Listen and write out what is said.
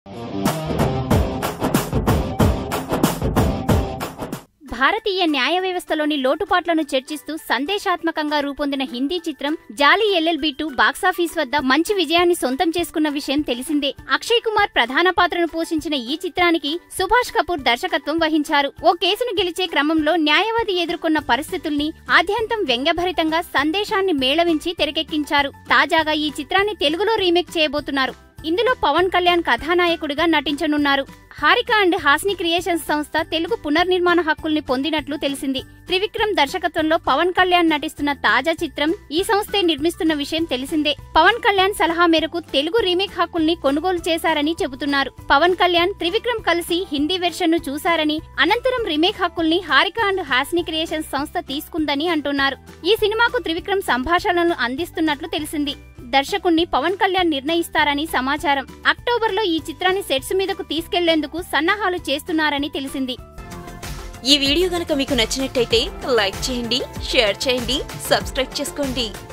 భారతీయ న్యాయ వ్యవస్థలోని లోటుపాట్లను చర్చిస్తూ సందేశాత్మకంగా రూపొందిన హిందీ చిత్రం జాలీ ఎల్ఎల్బి టూ బాక్సాఫీస్ వద్ద మంచి విజయాన్ని సొంతం చేసుకున్న విషయం తెలిసిందే అక్షయ్ కుమార్ ప్రధాన పాత్రను పోషించిన ఈ చిత్రానికి సుభాష్ కపూర్ దర్శకత్వం వహించారు ఓ కేసును గెలిచే క్రమంలో న్యాయవాది ఎదుర్కొన్న పరిస్థితుల్ని ఆద్యంతం వ్యంగ్యభరితంగా సందేశాన్ని మేళవించి తెరకెక్కించారు తాజాగా ఈ చిత్రాన్ని తెలుగులో రీమేక్ చేయబోతున్నారు ఇందులో పవన్ కళ్యాణ్ కథానాయకుడిగా నటించనున్నారు హారిక అండ్ హాస్ని క్రియేషన్స్ సంస్థ తెలుగు పునర్నిర్మాణ హక్కుల్ని పొందినట్లు తెలిసింది త్రివిక్రమ్ దర్శకత్వంలో పవన్ కళ్యాణ్ నటిస్తున్న తాజా చిత్రం ఈ సంస్థే నిర్మిస్తున్న విషయం తెలిసిందే పవన్ కళ్యాణ్ సలహా మేరకు తెలుగు రీమేక్ హక్కుల్ని కొనుగోలు చేశారని చెబుతున్నారు పవన్ కళ్యాణ్ త్రివిక్రమ్ కలిసి హిందీ వెర్షన్ ను చూశారని అనంతరం రీమేక్ హక్కుల్ని హారిక అండ్ హాస్ని క్రియేషన్స్ సంస్థ తీసుకుందని అంటున్నారు ఈ సినిమాకు త్రివిక్రమ్ సంభాషణలను అందిస్తున్నట్లు తెలిసింది దర్శకుణ్ణి పవన్ కళ్యాణ్ నిర్ణయిస్తారని సమాచారం అక్టోబర్లో ఈ చిత్రాన్ని సెట్స్ మీదకు తీసుకెళ్లేందుకు సన్నాహాలు చేస్తున్నారని తెలిసింది ఈ వీడియో గనక మీకు నచ్చినట్టయితే లైక్ చేయండి షేర్ చేయండి సబ్స్క్రైబ్ చేసుకోండి